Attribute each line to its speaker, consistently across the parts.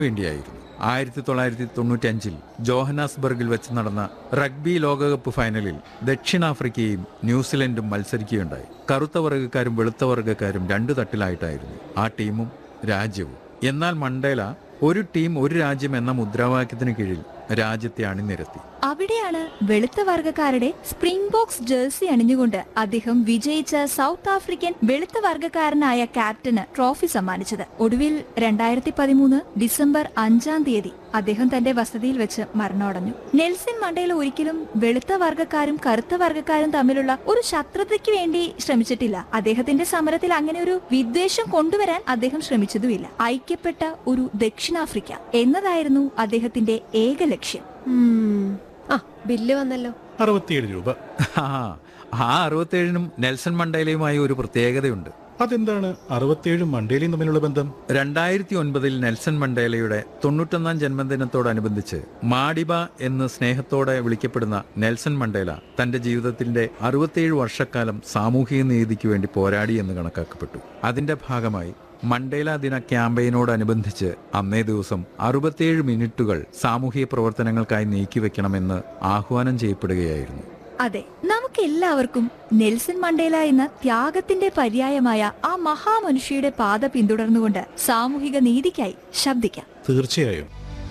Speaker 1: വേണ്ടിയായിരുന്നു ആയിരത്തി തൊള്ളായിരത്തി തൊണ്ണൂറ്റി അഞ്ചിൽ ജോഹനാസ്ബർഗിൽ വെച്ച് നടന്ന റഗ്ബി ലോകകപ്പ് ഫൈനലിൽ ദക്ഷിണാഫ്രിക്കയും ന്യൂസിലൻഡും മത്സരിക്കുകയുണ്ടായി കറുത്ത വർഗ്ഗക്കാരും വെളുത്ത വർഗ്ഗക്കാരും രണ്ടു തട്ടിലായിട്ടായിരുന്നു ആ ടീമും രാജ്യവും എന്നാൽ മണ്ടേല ഒരു ടീം ഒരു രാജ്യം എന്ന മുദ്രാവാക്യത്തിന് കീഴിൽ രാജ്യത്തെ അണിനിരത്തി
Speaker 2: അവിടെയാണ് വെളുത്ത വർഗക്കാരുടെ സ്പ്രിംഗ് ബോക്സ് ജേഴ്സി അണിഞ്ഞുകൊണ്ട് അദ്ദേഹം വിജയിച്ച സൗത്ത് ആഫ്രിക്കൻ വെളുത്ത വർഗക്കാരനായ ക്യാപ്റ്റന് ട്രോഫി സമ്മാനിച്ചത് ഒടുവിൽ രണ്ടായിരത്തി പതിമൂന്ന് ഡിസംബർ അഞ്ചാം തീയതി അദ്ദേഹം തന്റെ വസതിയിൽ വെച്ച് മരണമടഞ്ഞു നെൽസൺ മണ്ടേല ഒരിക്കലും വെളുത്ത വർഗക്കാരും കറുത്ത വർഗക്കാരും തമ്മിലുള്ള ഒരു ശത്രുതയ്ക്ക് വേണ്ടി ശ്രമിച്ചിട്ടില്ല അദ്ദേഹത്തിന്റെ സമരത്തിൽ അങ്ങനെ ഒരു വിദ്വേഷം കൊണ്ടുവരാൻ അദ്ദേഹം ശ്രമിച്ചതുമില്ല ഐക്യപ്പെട്ട ഒരു ദക്ഷിണാഫ്രിക്ക എന്നതായിരുന്നു അദ്ദേഹത്തിന്റെ ഏക ലക്ഷ്യം
Speaker 3: ഉം. ആ ബില്ല് വന്നല്ലോ
Speaker 4: അറുപത്തിയേഴ് രൂപ
Speaker 1: ആ ആ അറുപത്തേഴിനും നെൽസൺ മണ്ടേലയുമായി ഒരു പ്രത്യേകതയുണ്ട്
Speaker 4: അതെന്താണ് അറുപത്തിയേഴും മണ്ടേലിയും തമ്മിലുള്ള ബന്ധം
Speaker 1: രണ്ടായിരത്തി ഒൻപതിൽ നെൽസൺ മണ്ടേലയുടെ തൊണ്ണൂറ്റൊന്നാം ജന്മദിനത്തോടനുബന്ധിച്ച് മാഡിബ എന്ന് സ്നേഹത്തോടെ വിളിക്കപ്പെടുന്ന നെൽസൺ മണ്ടേല തന്റെ ജീവിതത്തിന്റെ അറുപത്തിയേഴ് വർഷക്കാലം സാമൂഹിക നീതിക്ക് വേണ്ടി പോരാടി എന്ന് കണക്കാക്കപ്പെട്ടു അതിന്റെ ഭാഗമായി മണ്ടേല ദിന ക്യാമ്പയിനോടനുബന്ധിച്ച് അന്നേ ദിവസം അറുപത്തിയേഴ് മിനിറ്റുകൾ സാമൂഹിക പ്രവർത്തനങ്ങൾക്കായി നീക്കിവെക്കണമെന്ന് ആഹ്വാനം ചെയ്യപ്പെടുകയായിരുന്നു
Speaker 2: അതെ നമുക്കെല്ലാവർക്കും നെൽസൺ മണ്ടേല എന്ന ത്യാഗത്തിന്റെ പര്യായമായ ആ മഹാമനുഷ്യയുടെ പാത പിന്തുടർന്നുകൊണ്ട് സാമൂഹിക നീതിക്കായി ശബ്ദിക്കാം
Speaker 4: തീർച്ചയായും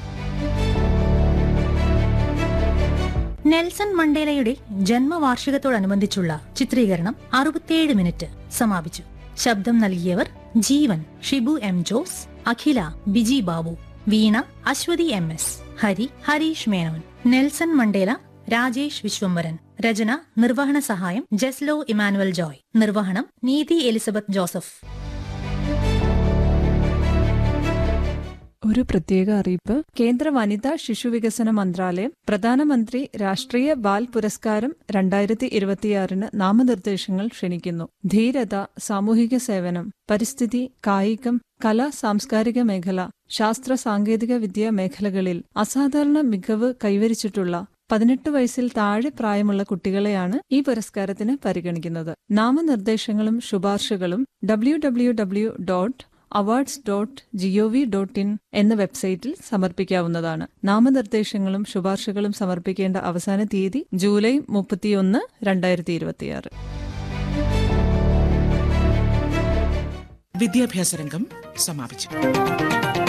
Speaker 5: നെൽസൺ മണ്ടേലയുടെ ജന്മവാർഷികത്തോടനുബന്ധിച്ചുള്ള ചിത്രീകരണം അറുപത്തിയേഴ് മിനിറ്റ് സമാപിച്ചു ശബ്ദം നൽകിയവർ Jeevan Shibu M Jose Akhila Biji Babu Veena Aswathy M S Hari Harish Menon Nelson Mandela Rajesh Viswambharan രചന നിർവഹണ സഹായം ജസ്ലോ ഇമാനുവൽ ജോയ് നിർവഹണം നീതി എലിസബത്ത് ജോസഫ്
Speaker 6: ഒരു പ്രത്യേക അറിയിപ്പ് കേന്ദ്ര വനിതാ ശിശുവികസന മന്ത്രാലയം പ്രധാനമന്ത്രി രാഷ്ട്രീയ ബാൽ പുരസ്കാരം രണ്ടായിരത്തി ഇരുപത്തിയാറിന് നാമനിർദ്ദേശങ്ങൾ ക്ഷണിക്കുന്നു ധീരത സാമൂഹിക സേവനം പരിസ്ഥിതി കായികം കല സാംസ്കാരിക മേഖല ശാസ്ത്ര സാങ്കേതിക വിദ്യ മേഖലകളിൽ അസാധാരണ മികവ് കൈവരിച്ചിട്ടുള്ള പതിനെട്ട് വയസ്സിൽ താഴെ പ്രായമുള്ള കുട്ടികളെയാണ് ഈ പുരസ്കാരത്തിന് പരിഗണിക്കുന്നത് നാമനിർദ്ദേശങ്ങളും ശുപാർശകളും W W W dot awards dot GOV dot in എന്ന വെബ്സൈറ്റിൽ സമർപ്പിക്കാവുന്നതാണ് നാമനിർദ്ദേശങ്ങളും ശുപാർശകളും സമർപ്പിക്കേണ്ട അവസാന തീയതി ജൂലൈ മുപ്പത്തിയൊന്ന് രണ്ടായിരത്തി ഇരുപത്തിയാറ്
Speaker 7: വിദ്യാഭ്യാസ രംഗം സമാപിച്ചു